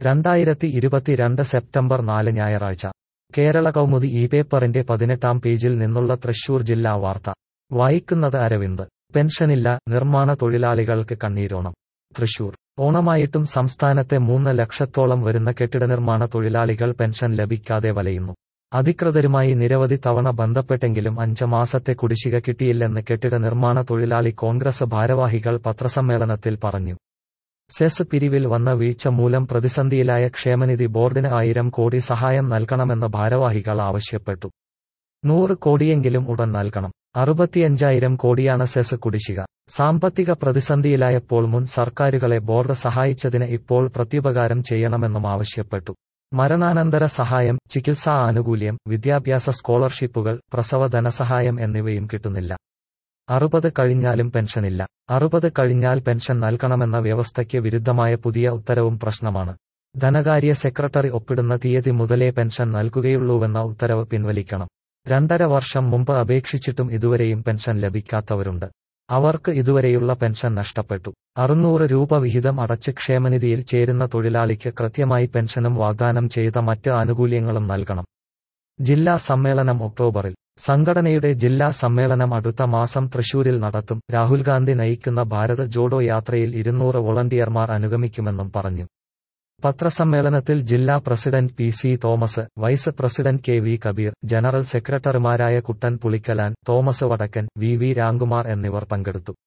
രണ്ടായിരത്തി ഇരുപത്തിരണ്ട് സെപ്റ്റംബർ നാല് ഞായറാഴ്ച കേരള കൗമുദി ഈ പേപ്പറിന്റെ പതിനെട്ടാം പേജിൽ നിന്നുള്ള തൃശൂർ ജില്ലാ വാർത്ത വായിക്കുന്നത് അരവിന്ദ് പെൻഷനില്ല നിർമ്മാണ തൊഴിലാളികൾക്ക് കണ്ണീരോണം തൃശൂർ ഓണമായിട്ടും സംസ്ഥാനത്തെ മൂന്ന് ലക്ഷത്തോളം വരുന്ന കെട്ടിട നിർമ്മാണ തൊഴിലാളികൾ പെൻഷൻ ലഭിക്കാതെ വലയുന്നു അധികൃതരുമായി നിരവധി തവണ ബന്ധപ്പെട്ടെങ്കിലും അഞ്ച് മാസത്തെ കുടിശ്ശിക കിട്ടിയില്ലെന്ന് കെട്ടിട നിർമ്മാണ തൊഴിലാളി കോൺഗ്രസ് ഭാരവാഹികൾ പത്രസമ്മേളനത്തിൽ പറഞ്ഞു സെസ് പിരിവിൽ വന്ന വീഴ്ച മൂലം പ്രതിസന്ധിയിലായ ക്ഷേമനിധി ബോർഡിന് ആയിരം കോടി സഹായം നൽകണമെന്ന് ഭാരവാഹികൾ ആവശ്യപ്പെട്ടു നൂറ് കോടിയെങ്കിലും ഉടൻ നൽകണം അറുപത്തിയഞ്ചായിരം കോടിയാണ് സെസ് കുടിശ്ശിക സാമ്പത്തിക പ്രതിസന്ധിയിലായപ്പോൾ മുൻ സർക്കാരുകളെ ബോർഡ് സഹായിച്ചതിന് ഇപ്പോൾ പ്രത്യുപകാരം ചെയ്യണമെന്നും ആവശ്യപ്പെട്ടു മരണാനന്തര സഹായം ചികിത്സാ ആനുകൂല്യം വിദ്യാഭ്യാസ സ്കോളർഷിപ്പുകൾ പ്രസവ ധനസഹായം എന്നിവയും കിട്ടുന്നില്ല അറുപത് കഴിഞ്ഞാലും പെൻഷനില്ല അറുപത് കഴിഞ്ഞാൽ പെൻഷൻ നൽകണമെന്ന വ്യവസ്ഥയ്ക്ക് വിരുദ്ധമായ പുതിയ ഉത്തരവും പ്രശ്നമാണ് ധനകാര്യ സെക്രട്ടറി ഒപ്പിടുന്ന തീയതി മുതലേ പെൻഷൻ നൽകുകയുള്ളൂവെന്ന ഉത്തരവ് പിൻവലിക്കണം രണ്ടര വർഷം മുമ്പ് അപേക്ഷിച്ചിട്ടും ഇതുവരെയും പെൻഷൻ ലഭിക്കാത്തവരുണ്ട് അവർക്ക് ഇതുവരെയുള്ള പെൻഷൻ നഷ്ടപ്പെട്ടു അറുന്നൂറ് രൂപ വിഹിതം അടച്ച് ക്ഷേമനിധിയിൽ ചേരുന്ന തൊഴിലാളിക്ക് കൃത്യമായി പെൻഷനും വാഗ്ദാനം ചെയ്ത മറ്റ് ആനുകൂല്യങ്ങളും നൽകണം ജില്ലാ സമ്മേളനം ഒക്ടോബറിൽ സംഘടനയുടെ ജില്ലാ സമ്മേളനം അടുത്ത മാസം തൃശൂരിൽ നടത്തും രാഹുൽ ഗാന്ധി നയിക്കുന്ന ഭാരത് ജോഡോ യാത്രയിൽ ഇരുന്നൂറ് വോളണ്ടിയർമാർ അനുഗമിക്കുമെന്നും പറഞ്ഞു പത്രസമ്മേളനത്തിൽ ജില്ലാ president P C Thomas vice president K V Kabeer general സെക്രട്ടറിമാരായ കുട്ടൻ പുളിക്കലാൻ തോമസ് വടക്കൻ വി വി രാംകുമാർ എന്നിവർ പങ്കെടുത്തു